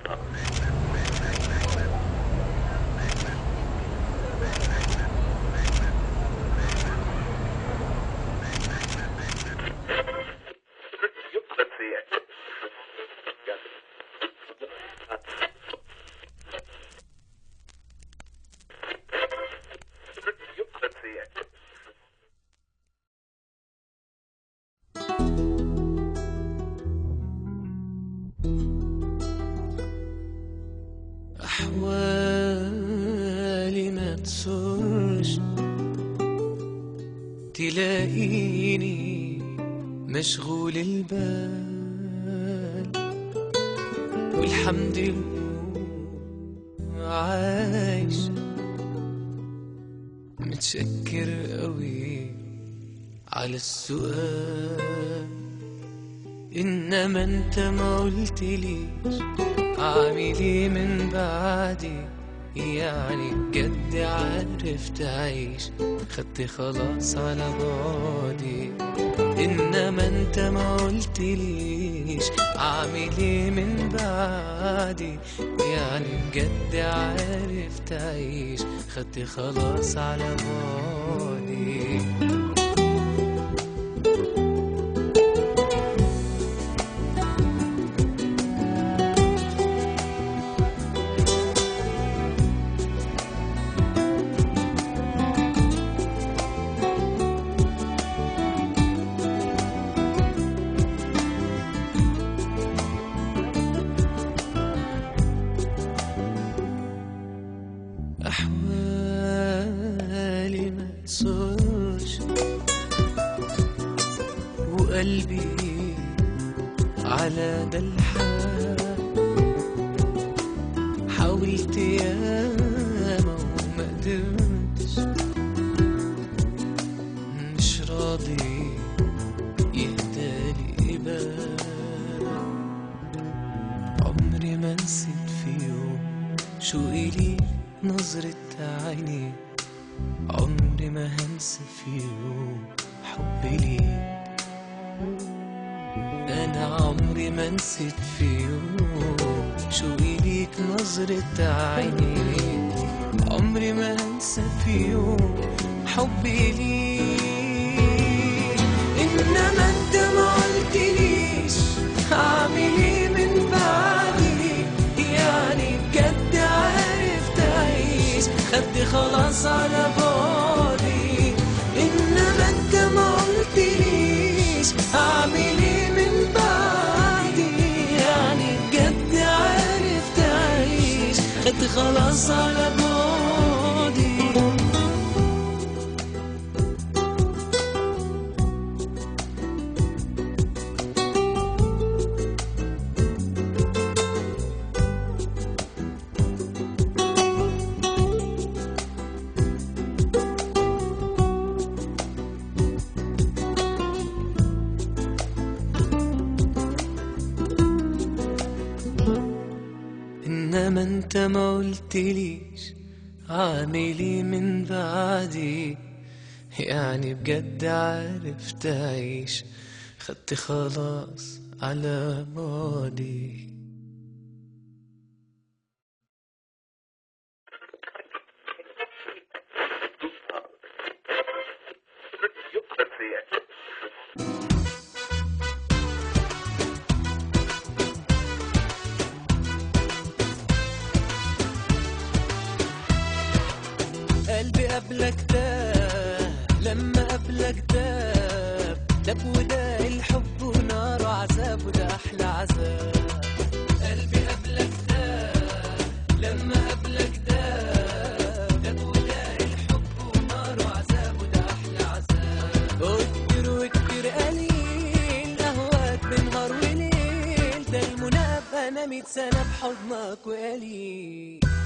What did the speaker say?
Let's see it. Let's see it. أحوالي ما تسرش تلاقيني مشغول البال والحمد لله عايش متشكر قوي على السؤال إنما أنت ما قلتليش عامل إيه من بعدي يعني بجد عرفت أعيش خدت خلاص على بعدي إنما أنت ما قلتليش عامل إيه من بعدي يعني بجد عرفت أعيش خدت خلاص على بعدي أحوالي ما تصورش وقلبي على ده الحال حاولت ياما وما قدرتش مش راضي يهدالي بال عمري ما نسيت في يوم شوقي لي نظرة عيني عمري ما هنسى في يوم حبي ليك أنا عمري ما نسيت في يوم شوقي ليك نظرة عيني عمري ما هنسى في يوم حبي ليك إنما أنت ما قلتليش هعمل إيه من بعدي يعني بجد عرفت أعيش خدت خلاص على بعدي إنما أنت ما قلتليش هعمل إيه من بعدي يعني بجد عرفت أعيش خدت خلاص على بعدي انما انت ما قلتليش عاملي من بعدي يعني بجد عرفت اعيش خدت خلاص على بعدي Let's see it. قلبي قبلك تاه لما قبلك داب داب وده الحب ونار وعذاب وده احلى عذاب قلبي قبلك تاه لما قبلك داب داب وده الحب ونار وعذاب وده احلى عذاب وكتير وكتير قليل اهواك بنهار وليل ده المنى ابقى انا ميت سنه بحضنك وقليل